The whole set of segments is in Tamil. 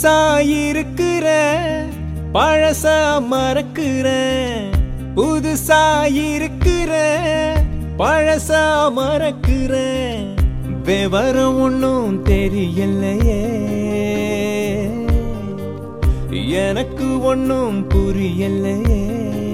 புதுசா இருக்கிற பழசா மறக்கிற புதுசா இருக்கிற பழசா மறக்கிற விவரம் ஒன்னும் தெரியலையே எனக்கு ஒன்னும் புரியலையே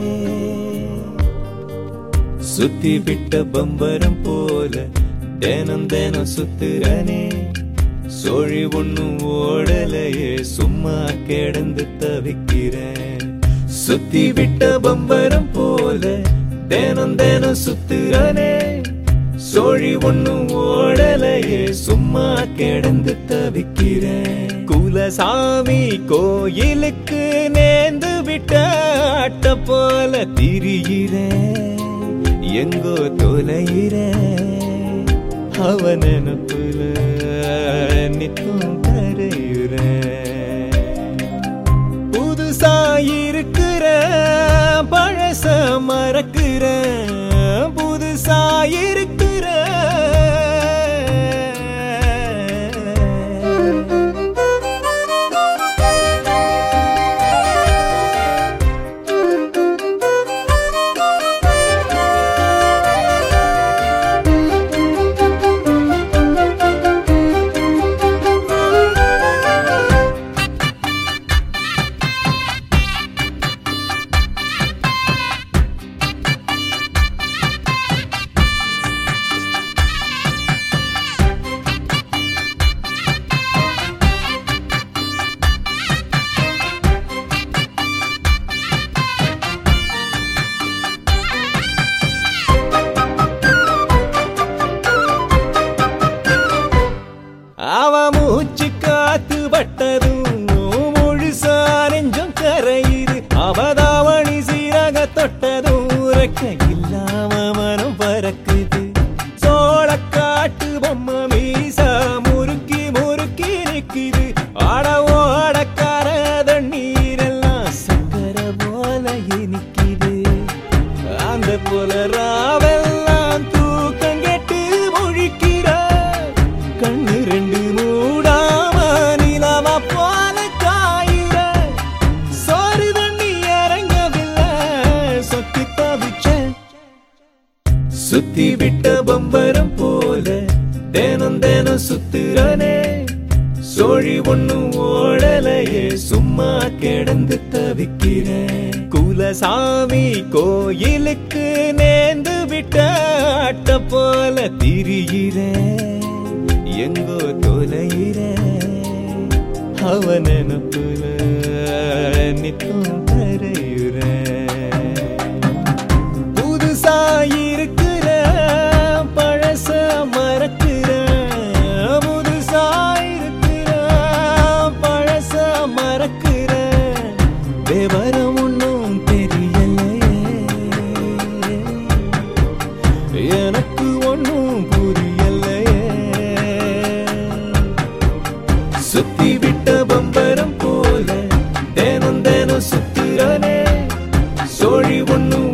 சுத்தி விட்ட பம்பரம் போல தினம் தினம் சுத்துறனே சோழி ஒண்ணும் ஓடலையே சும்மா கிடந்து தவிக்கிறேன் சுத்தி விட்ட பம்பரம் போல தினம் தினம் சுத்துறனே சோழி ஒண்ணும் ஓடலையே சும்மா கிடந்து தவிக்கிறேன் குலசாமி கோயிலுக்கு நேர்ந்து விட்ட அட்ட போல திரிகிறேன் எங்கோ தொலைகிறேன் அவன் நினப்புல நித்தம் கரையுறேன் புதுசா இருக்கிற பழச மறக்கிற புதுசா இருக்கிற அவ மூச்சு காத்து பட்டதும் முழுசா நெஞ்சம் கரையுது அவதாவணி சீரக தொட்டதும் உறக்க இல்லாம மனம் பறக்குது சோழ காட்டு பொம்மை மீசா முறுக்கி முறுக்கி நிக்குது ஆட ஓடக்கார தண்ணீரெல்லாம் சக்கர போல இனிக்குது அந்த போல ராவெல்லாம் தூக்கம் கெட்டு முழிக்கிறார் கண்ணு ரெண்டு மூடாம நிலவ போல காயிற சோறு தண்ணி இறங்கவில்லை சொத்தி தவிச்ச சுத்தி விட்ட பம்பரம் போல தினம் தினம் சுத்துறனே சோழி ஒண்ணும் ஓடலையே சும்மா கிடந்து தவிக்கிறேன் குலசாமி கோயிலுக்கு நேர்ந்து விட்ட அட்ட போல திரிகிறேன் எங்கோ தொலைகிறேன் அவன் நினப்புல நித்தம் கரையுறேன் புதுசா இருக்கிற பழச மறக்கிற புதுசா இருக்கிற பழச மறக்கிற விவரம் ஒன்னும் தெரியலையே எனக்கு ஒன்னும் புரியலையே சுத்தி விட்ட பம்பரம் போல தினம் தினம் சுத்துறனே சோழி ஒண்ணும்